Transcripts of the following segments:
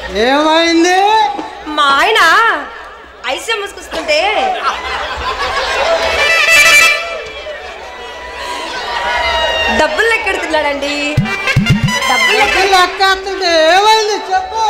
ఏమైంది మా ఆయన ఐసీ మూసుకొస్తుంటే డబ్బులు లెక్కెడుతున్నాడండి డబ్బులు లెక్క లెక్కేస్తుంటే ఏమైంది చెప్పు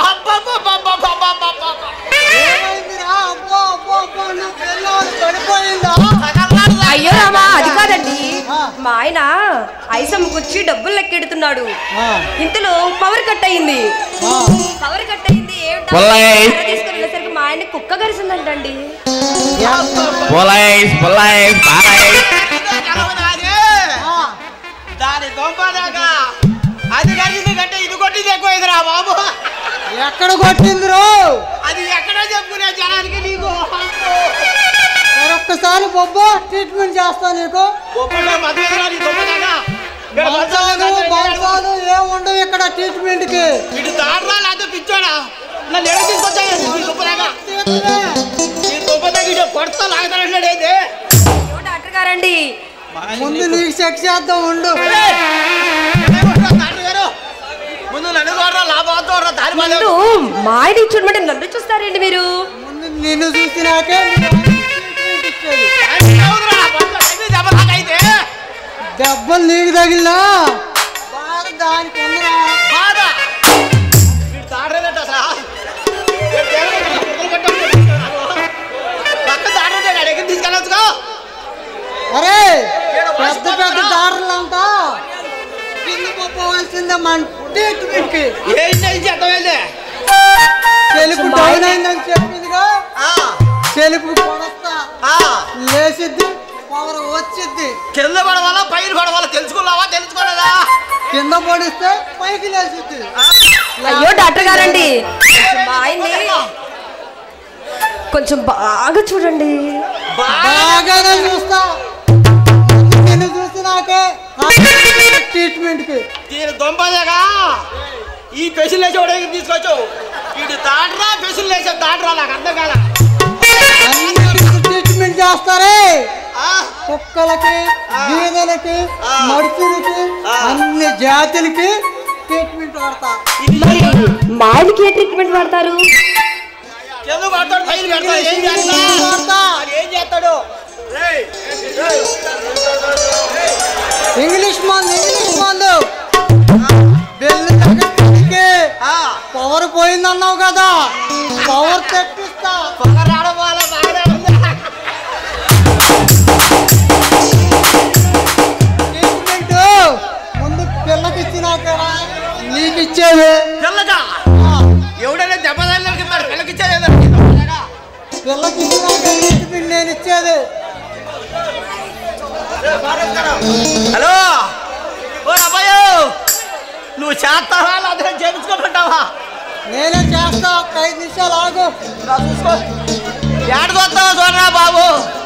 ఏమైందిరా అబ్బో అబ్బో అబ్బో నా పిల్లోడు పడిపోయిందా అయ్యో రామా అది కాదండి ఆ. మా ఆయన ఐసమ్మ కూర్చి డబ్బులు లెక్కెడుతున్నాడు ఆ, ఇంతలో పవర్ కట్ అయింది ఆ. పవర్ కట్ అయింది ఏమిటా? పొల్లయ్. ఎవరో తీసుకొని వెళ్ళేసరికి మా ఆయన కుక్క గరిసిందంటండి పోలైస్ పోలైస్ పాలైస్ ఆ, దాని దొంపదాకా అది కలిసింది కంటే ఇది కొట్టింది ఎక్కువైందిరా బాబు ఎక్కడ కొట్టిందిరో అది ఎక్కడో చెప్పుకునే జనానికి నీకు మరొక్కసారి బొబ్బో ట్రీట్మెంట్ చేస్తా నీకు ఒక్కడే మధ్యలో నీ దొంపదాకా ఇక్కడ మంచాలు మంచాలు మంచాలు ఏం ఉండవు ఇక్కడ ట్రీట్మెంట్ కి ఇటు దాడరా లేకపోతే పిచ్చోడా నన్ను ఎడ తీసుకొచ్చా నీ దుప్పదాకా నీ దుప్పదాకా ఇటు కొడతా లాగుతానంటాడు ఏంటి అయ్యో డాక్టర్ గారండి ముందు నీకు చెక్ చేద్దాం ఉండు డాక్టర్ గారు ముందు నన్ను చూడరా లాభం చూడరా దారి ముందు మా ఆయన చూడమంటే నన్ను చూస్తారేంటి మీరు ముందు నిన్ను చూసినాకే నీ ఆయనకి ట్రీట్మెంట్ ఇచ్చేది అయితే దెబ్బలు నీకు తగిలినా బాగా దానికి ఉందిరా బాధ వీడు తాడలేదట అసలు వీడు దేవుడు కుక్కలు కొట్టాడు. పక్క తాడలేడు ఎక్కడికి తీసుకెళ్ళొచ్చుకో అరే పెద్ద పెద్ద దారులంతా కింద పోవాల్సిందే మన ట్రీట్మెంట్ కి ఏం చేసి అర్థమైంది చెలుపు డౌన్ అయిందని చెప్పిందిగా చెలుపు పొడస్తా లేచిద్ది పవర్ వచ్చిద్ది కింద పడవాలా పైన పడవాలా తెలుసుకున్నావా తెలుసుకోలేదా కింద పడిస్తే పైకి లేచిద్ది అయ్యో డాక్టర్ గారండి కొంచెం మా ఆయన్ని కొంచెం బాగా చూడండి బాగానే చూస్తా నిన్ను చూసినాకే ట్రీట్మెంట్ కి దీని దొంపదేగా ఈ పెసులు వేసి ఒకటి తీసుకొచ్చు వీడు దాటరా పెసులు వేసే దాటరా నాకు అర్థం కాదా అన్నిటికీ ట్రీట్మెంట్ చేస్తారే ఆ? కుక్కలకి గీదలకి ఆ. మడుచులకి ఆ. అన్ని జాతులకి ట్రీట్మెంట్ వాడతా ఇది మరి మా ఆయనకి ఏ ట్రీట్మెంట్ వాడతారు కింద పడతాడు పైన పెడతాడు ఏం చేస్తా వాడతా మరి ఏం చేస్తాడు రేయ్, రేయ్. ఇంగ్లీష్ మందు ఇంగ్లీష్ మందు బెల్లు తగ్గడానికి ఆ, పవర్ పోయిందన్నావు కదా పవర్ తెప్పిస్తా పొగ రావడం వల్ల బాగానే ఉంది ట్రీట్మెంట్ ముందు పిల్లకి ఇచ్చినాక నీకు ఇచ్చేది పిల్లగా ఆ, ఎవడైనా దెబ్బ తగిలినకి మరి పిల్లకి ఇచ్చేది పిల్లకి ఇచ్చినాక ట్రీట్మెంట్ నేను ఇచ్చేది హలో ఓ అబ్బాయో నువ్వు చేస్తావా లేదా చేయించుకోమంటావా నేనే చేస్తా ఒక ఐదు నిమిషాలు ఆగు చూసుకో ఏడు చూస్తావా చూడరా బాబు